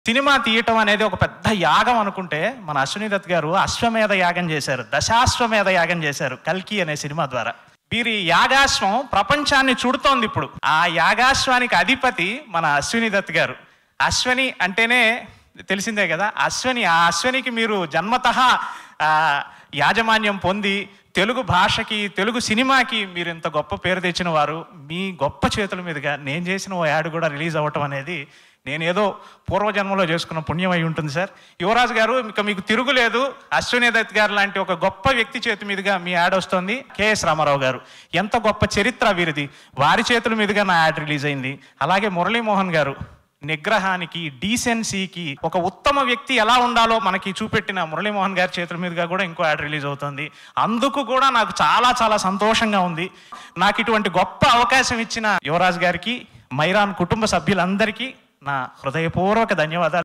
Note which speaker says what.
Speaker 1: cinema తీయటం అనేది ఒక పెద్ద యాగం అనుకుంటే మన అశ్విని దత్ గారు అశ్వమేధ యాగం చేశారు దశాశ్వమేధ యాగం చేశారు కల్కి అనే సినిమా ద్వారా వీరి యాగాశ్వం ప్రపంచాన్ని చుడుతోంది ఇప్పుడు ఆ యాగాశ్వానికి అధిపతి మన అశ్విని దత్ గారు అశ్వని అంటేనే తెలిసిందే కదా అశ్వని ఆ అశ్వనికి మీరు జన్మతః ఆ, యాజమాన్యం పొంది తెలుగు భాషకి తెలుగు సినిమాకి మీరు ఇంత గొప్ప పేరు తెచ్చిన వారు మీ గొప్ప చేతుల మీదుగా నేను చేసిన ఓ యాడ్ కూడా రిలీజ్ అవ్వటం అనేది నేను ఏదో పూర్వజన్మలో చేసుకున్న పుణ్యం అయి ఉంటుంది సార్ యువరాజు గారు ఇక మీకు తిరుగులేదు అశ్విని దత్ గారు లాంటి ఒక గొప్ప వ్యక్తి చేతి మీదుగా మీ యాడ్ వస్తుంది కేఎస్ రామారావు గారు ఎంత గొప్ప చరిత్ర వీరిది వారి చేతుల మీదుగా నా యాడ్ రిలీజ్ అయింది అలాగే మురళీమోహన్ గారు నిగ్రహానికి డీసెన్సీకి ఒక ఉత్తమ వ్యక్తి ఎలా ఉండాలో మనకి చూపెట్టిన మురళీమోహన్ గారి చేతుల మీదుగా కూడా ఇంకో యాడ్ రిలీజ్ అవుతుంది అందుకు కూడా నాకు చాలా చాలా సంతోషంగా ఉంది నాకు ఇటువంటి గొప్ప అవకాశం ఇచ్చిన యువరాజ్ గారికి మైరాన్ కుటుంబ సభ్యులందరికీ నా హృదయపూర్వక ధన్యవాదాలు